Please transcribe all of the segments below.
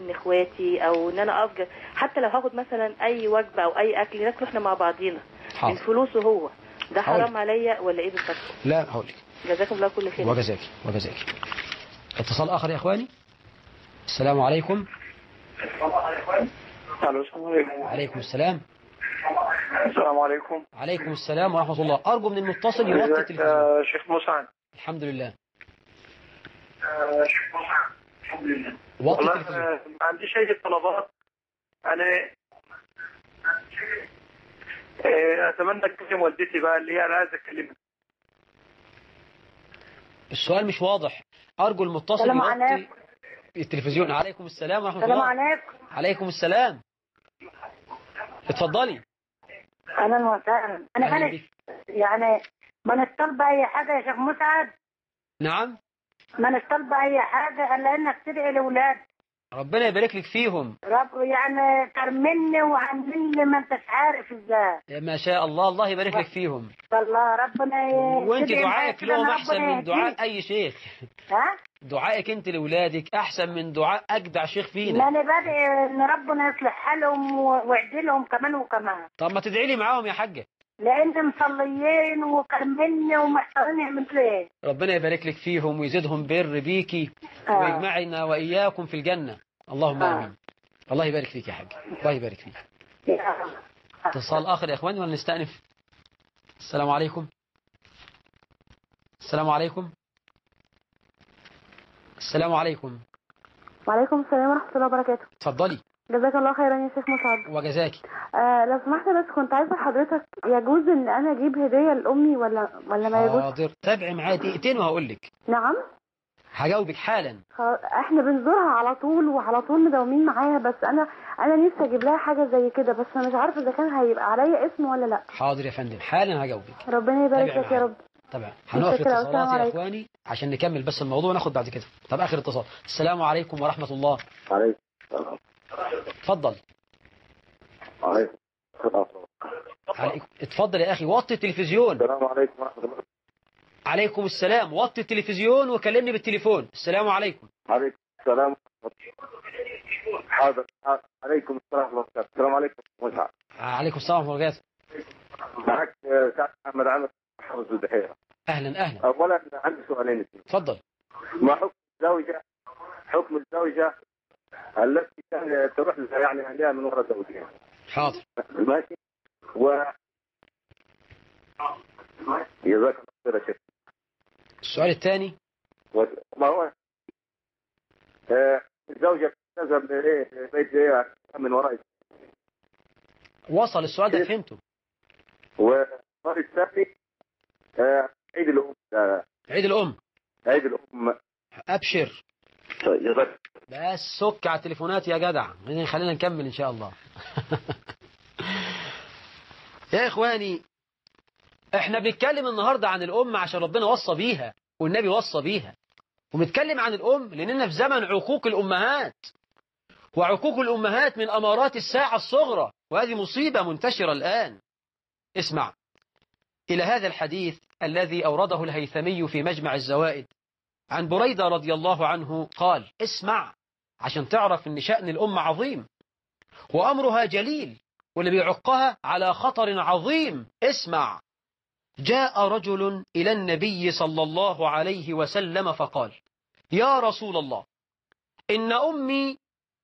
من اخواتي او ان انا اقف ج- حتى لو هاخد مثلا اي وجبه او اي اكل ناكله احنا مع بعضينا من حاضر فلوسه هو ده حاضر. حرام عليا ولا ايه بالظبط لا هقول لك جزاكم الله كل خير وجزاك وجزاك اتصال آخر يا إخواني السلام عليكم الو السلام عليكم عليكم السلام السلام عليكم عليكم السلام ورحمة الله أرجو من المتصل يوطي ازيك التلفزيون يا شيخ مسعد الحمد لله آه، شيخ مسعد الحمد لله وطي والله التلفزيون آه، ما عنديش اي طلبات انا آه، اتمنى اكلم والدتي بقى اللي هي انا عايز اكلمها السؤال مش واضح أرجو المتصل السلام يوطي عليكم. التلفزيون عليكم السلام ورحمة السلام الله عليكم عليكم السلام اتفضلي اهلا وسهلا انا أهلا انا بك. يعني ما نطلب اي حاجه يا شيخ مسعد نعم ما نطلب اي حاجه الا انك تدعي لاولاد ربنا يبارك لك فيهم رب يعني كرمني وعملني ما انتش عارف ازاي ما شاء الله الله يبارك لك فيهم والله ربنا وانت تدعي معايا دعائك كده إن لهم احسن ربنا من دعاء يهديك. اي شيخ ها دعائك انت لاولادك احسن من دعاء اجدع شيخ ما فينا انا بدعي ان ربنا يصلح حالهم و- ويعدلهم كمان وكمان طب ما تدعي لي معاهم يا حاجه لان مصليين وكرمني ومحتارين يعملوا ايه ربنا يبارك لك فيهم ويزيدهم بر بيكي آه. ويجمعنا واياكم في الجنه اللهم آه. امين الله يبارك فيك يا حاج الله يبارك فيك يا اتصال اخر يا اخواني ولا نستأنف السلام عليكم السلام عليكم السلام عليكم وعليكم السلام ورحمة الله وبركاته اتفضلي جزاك الله خيرا يا شيخ مسعد وجزاكي آه لو سمحت بس كنت عايزة حضرتك يجوز ان انا اجيب هدية لامي ولا ولا ما يجوز حاضر تابعي معايا دقيقتين وهقول لك نعم هجاوبك حالا خلاص، احنا بنزورها على طول وعلى طول مداومين معاها بس انا انا نفسي اجيب لها حاجة زي كده بس انا مش عارفة اذا كان هيبقى عليا اسم ولا لا حاضر يا فندم حالا هجاوبك ربنا يبارك تابع لك يا معايا. رب طبعا هنقف متشكرة، الاتصالات والسلام يا عليكم. اخواني عشان نكمل بس الموضوع وناخد بعد كده طب اخر اتصال السلام عليكم ورحمه الله عليكم اتفضل عليكم عليكم اتفضل يا اخي وطي التلفزيون السلام عليكم ورحمه الله عليكم السلام وطي التلفزيون وكلمني بالتليفون السلام عليكم عليكم السلام حاضر عليكم السلام ورحمه الله السلام عليكم مسعد عليكم السلام ورحمه الله وبركاته معك سعد محمد عامر حافظ البحيره اهلا اهلا اولا عندي سؤالين اثنين اتفضل ما حكم الزوجة حكم الزوجة التي كان تروح لها يعني أهلها من وراء زوجها حاضر ماشي و جزاك الله خير يا شيخ السؤال الثاني و- ما هو آه، الزوجة تذهب لإيه بيت إيه من وراء وصل السؤال ده فهمته والسؤال الثاني آه، عيد الأم آه، عيد الام عيد الأم ابشر جزاك بس سك على التليفونات يا جدع خلينا نكمل ان شاء الله يا اخواني احنا بنتكلم النهارده عن الام عشان ربنا وصى بيها والنبي وصى بيها وبنتكلم عن الام لاننا في زمن عقوق الامهات وعقوق الامهات من امارات الساعه الصغرى وهذه مصيبه منتشره الان اسمع الى هذا الحديث الذي اورده الهيثمي في مجمع الزوائد عن بريدة رضي الله عنه قال اسمع عشان تعرف ان شأن الأمة عظيم وأمرها جليل واللي بيعقها على خطر عظيم اسمع جاء رجل إلى النبي صلى الله عليه وسلم فقال يا رسول الله إن أمي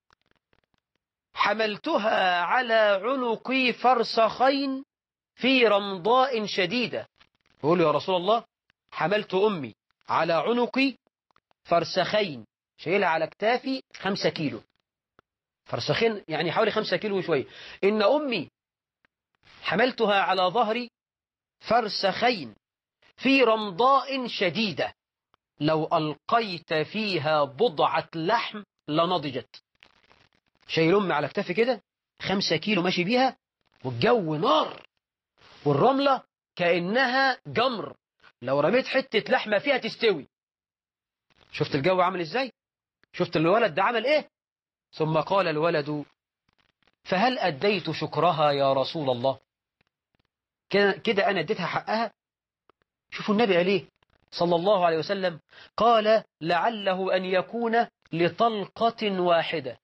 حملتها على عنقي فرسخين في رمضاء شديدة يقول يا رسول الله حملت أمي على عنقي فرسخين شايلها على كتافي خمسة كيلو فرسخين يعني حوالي خمسة كيلو وشوية إن أمي حملتها على ظهري فرسخين في رمضاء شديدة لو ألقيت فيها بضعة لحم لنضجت شايل أمي على كتافي كده خمسة كيلو ماشي بيها والجو نار والرملة كأنها جمر لو رميت حتة لحمة فيها تستوي شفت الجو عامل ازاي شفت الولد ده عمل ايه ثم قال الولد فهل أديت شكرها يا رسول الله كده كده أنا اديتها حقها شوفوا النبي عليه صلى الله عليه وسلم قال لعله أن يكون لطلقة واحدة